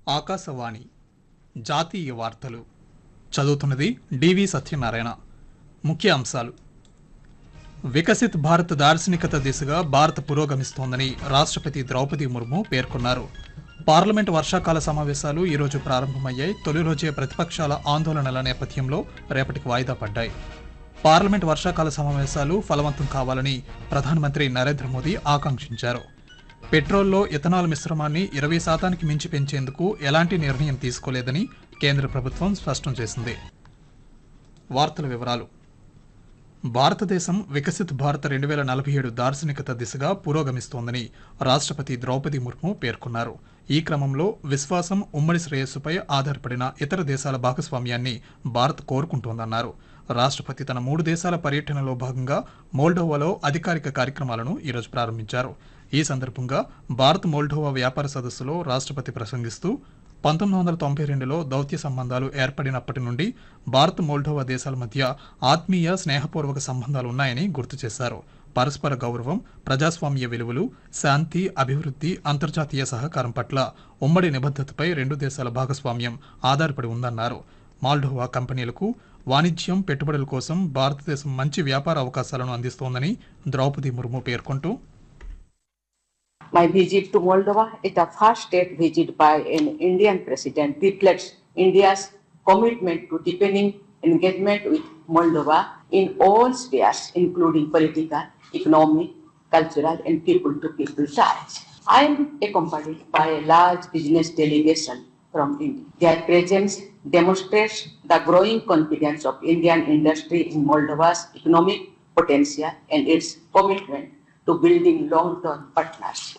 ఆకాశవాణి జాతీయ వార్తలు చదువుతున్నది డివి సత్యనారాయణ ముఖ్య అంశాలు వికసిత్ భారత్ దార్శనికత దిశగా భారత్ పురోగమిస్తోందని రాష్ట్రపతి ద్రౌపది ముర్ము పేర్కొన్నారు పార్లమెంట్ వర్షాకాల సమావేశాలు ఈరోజు ప్రారంభమయ్యాయి తొలి రోజే ప్రతిపక్షాల ఆందోళనల నేపథ్యంలో రేపటికి వాయిదా పడ్డాయి పార్లమెంట్ వర్షాకాల సమావేశాలు ఫలవంతం కావాలని ప్రధానమంత్రి నరేంద్ర మోదీ ఆకాంక్షించారు పెట్రోల్లో ఇథనాల్ మిశ్రమాన్ని ఇరవై శాతానికి మించి పెంచేందుకు ఎలాంటి నిర్ణయం తీసుకోలేదని కేంద్ర ప్రభుత్వం స్పష్టం చేసింది వార్తల వివరాలు భారతదేశం వికసిత్ భారత్ రెండు వేల నలభై ఏడు దార్శనికత దిశగా పురోగమిస్తోందని రాష్ట్రపతి ద్రౌపది ముర్ము పేర్కొన్నారు ఈ క్రమంలో విశ్వాసం ఉమ్మడి శ్రేయస్సుపై ఆధారపడిన ఇతర దేశాల భాగస్వామ్యాన్ని భారత్ కోరుకుంటోందన్నారు రాష్ట్రపతి తన మూడు దేశాల పర్యటనలో భాగంగా మోల్డోవాలో అధికారిక కార్యక్రమాలను ఈరోజు ప్రారంభించారు ఈ సందర్భంగా భారత్ మోల్డోవా వ్యాపార సదస్సులో రాష్ట్రపతి ప్రసంగిస్తూ పంతొమ్మిది వందల తొంభై రెండులో దౌత్య సంబంధాలు ఏర్పడినప్పటి నుండి భారత్ మోల్డోవా దేశాల మధ్య ఆత్మీయ స్నేహపూర్వక సంబంధాలు ఉన్నాయని గుర్తు చేశారు పరస్పర గౌరవం ప్రజాస్వామ్య విలువలు శాంతి అభివృద్ధి అంతర్జాతీయ సహకారం పట్ల ఉమ్మడి నిబద్ధతపై రెండు దేశాల భాగస్వామ్యం ఆధారపడి ఉందన్నారు మాల్డోవా కంపెనీలకు వాణిజ్యం పెట్టుబడుల కోసం భారతదేశం మంచి వ్యాపార అవకాశాలను అందిస్తోందని ద్రౌపది ముర్ము పేర్కొంటూ My visit to Moldova is the first state visit by an Indian president reflects India's commitment to deepening engagement with Moldova in all spheres, including political, economic, cultural, and people-to-people ties. I am accompanied by a large business delegation from India. Their presence demonstrates the growing confidence of Indian industry in Moldova's economic potential and its commitment to building long-term partnership.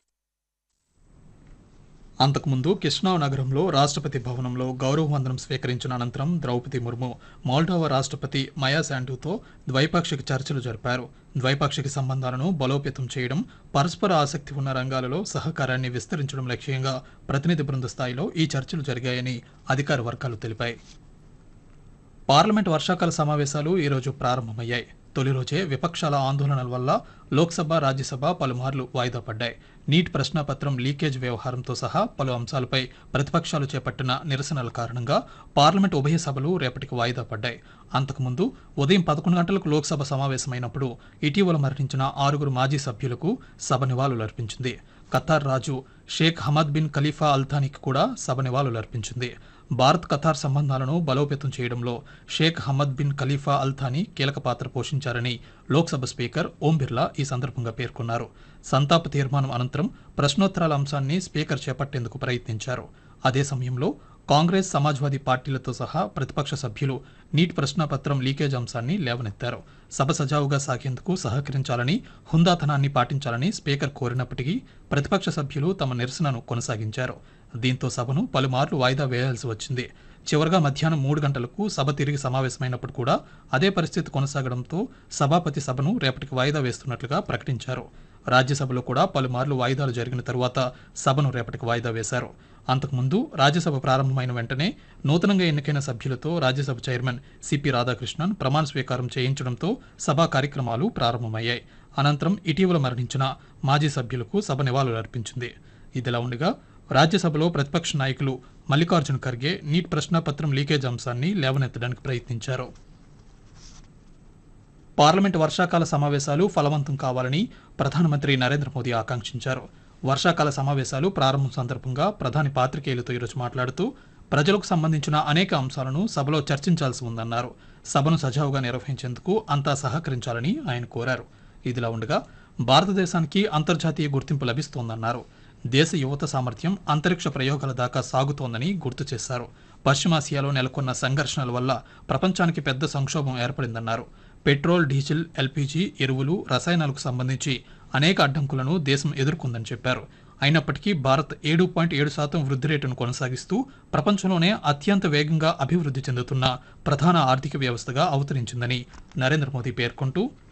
అంతకుముందు కిష్నా నగరంలో రాష్ట్రపతి భవనంలో గౌరవ వందనం స్వీకరించిన అనంతరం Draupadi Murmu Moldova రాష్ట్రపతి మయా శాండూతో ద్వైపాక్షిక చర్చలు జరిపారు ద్వైపాక్షిక సంబంధాలను బలోపేతం చేయడం పరస్పర ఆసక్తి ఉన్న రంగాలలో సహకారాన్ని విస్తరించడం లక్ష్యంగా ప్రతినిధి బృంద స్థాయిలో ఈ చర్చలు జరిగాయని అధికార వర్గాలు తెలిపాయి పార్లమెంట్ వర్షాకాల సమావేశాలు ఈరోజు ప్రారంభమయ్యాయి తొలి రోజే విపక్షాల ఆందోళనల వల్ల లోక్సభ రాజ్యసభ పలుమార్లు వాయిదా పడ్డాయి నీట్ ప్రశ్నాపత్రం లీకేజ్ వ్యవహారంతో సహా పలు అంశాలపై ప్రతిపక్షాలు చేపట్టిన నిరసనల కారణంగా పార్లమెంట్ ఉభయ సభలు రేపటికి వాయిదా పడ్డాయి అంతకుముందు ఉదయం పదకొండు గంటలకు లోక్సభ సమావేశమైనప్పుడు ఇటీవల మరణించిన ఆరుగురు మాజీ సభ్యులకు సభ నివాళులర్పించింది ఖతార్ రాజు షేక్ హమద్ బిన్ ఖలీఫా అల్థానికి కూడా సభ నివాళులర్పించింది భారత్ ఖతార్ సంబంధాలను బలోపేతం చేయడంలో Sheikh Hamad bin Khalifa Al Thani కీలక పాత్ర పోషించారని లోక్సభ స్పీకర్ ఓం బిర్లా ఈ సందర్భంగా పేర్కొన్నారు సంతాప తీర్మానం అనంతరం ప్రశ్నోత్తరాల అంశాన్ని స్పీకర్ చేపట్టేందుకు ప్రయత్నించారు అదే సమయంలో కాంగ్రెస్ సమాజ్వాదీ పార్టీలతో సహా ప్రతిపక్ష సభ్యులు నీట్ ప్రశ్నాపత్రం లీకేజ్ అంశాన్ని లేవనెత్తారు సభ సజావుగా సాగేందుకు సహకరించాలని హుందాతనాన్ని పాటించాలని స్పీకర్ కోరినప్పటికీ ప్రతిపక్ష సభ్యులు తమ నిరసనను కొనసాగించారు దీంతో సభను పలుమార్లు వాయిదా వేయాల్సి వచ్చింది చివరగా మధ్యాహ్నం మూడు గంటలకు సభ తిరిగి సమావేశమైనప్పుడు కూడా అదే పరిస్థితి కొనసాగడంతో సభాపతి సభను రేపటికి వాయిదా వేస్తున్నట్లుగా ప్రకటించారు రాజ్యసభలో కూడా పలుమార్లు వాయిదాలు జరిగిన తరువాత సభను రేపటికి వాయిదా వేశారు అంతకుముందు రాజ్యసభ ప్రారంభమైన వెంటనే నూతనంగా ఎన్నికైన సభ్యులతో రాజ్యసభ చైర్మన్ సిపి రాధాకృష్ణన్ ప్రమాణ స్వీకారం చేయించడంతో సభా కార్యక్రమాలు ప్రారంభమయ్యాయి అనంతరం ఇటీవల మరణించిన మాజీ సభ్యులకు సభ నివాళులర్పించింది ఇదిలా ఉండగా రాజ్యసభలో ప్రతిపక్ష నాయకులు మల్లికార్జున ఖర్గే నీట్ ప్రశ్నాపత్రం లీకేజ్ అంశాన్ని లేవనెత్తడానికి ప్రయత్నించారు పార్లమెంట్ వర్షాకాల సమావేశాలు ఫలవంతం కావాలని ప్రధానమంత్రి నరేంద్ర మోదీ ఆకాంక్షించారు వర్షాకాల సమావేశాలు ప్రారంభం సందర్భంగా ప్రధాని పాత్రికేయులతో ఈరోజు మాట్లాడుతూ ప్రజలకు సంబంధించిన అనేక అంశాలను సభలో చర్చించాల్సి ఉందన్నారు సభను సజావుగా నిర్వహించేందుకు అంతా సహకరించాలని ఆయన కోరారు ఇదిలా ఉండగా భారతదేశానికి అంతర్జాతీయ గుర్తింపు లభిస్తోందన్నారు దేశ యువత సామర్థ్యం అంతరిక్ష ప్రయోగాల దాకా సాగుతోందని గుర్తు చేశారు పశ్చిమాసియాలో నెలకొన్న సంఘర్షణల వల్ల ప్రపంచానికి పెద్ద సంక్షోభం ఏర్పడిందన్నారు పెట్రోల్ డీజిల్ ఎల్పీజీ ఎరువులు రసాయనాలకు సంబంధించి అనేక అడ్డంకులను దేశం ఎదుర్కొందని చెప్పారు అయినప్పటికీ భారత్ ఏడు పాయింట్ ఏడు శాతం వృద్ధి రేటును కొనసాగిస్తూ ప్రపంచంలోనే అత్యంత వేగంగా అభివృద్ధి చెందుతున్న ప్రధాన ఆర్థిక వ్యవస్థగా అవతరించిందని నరేంద్ర మోదీ పేర్కొంటూ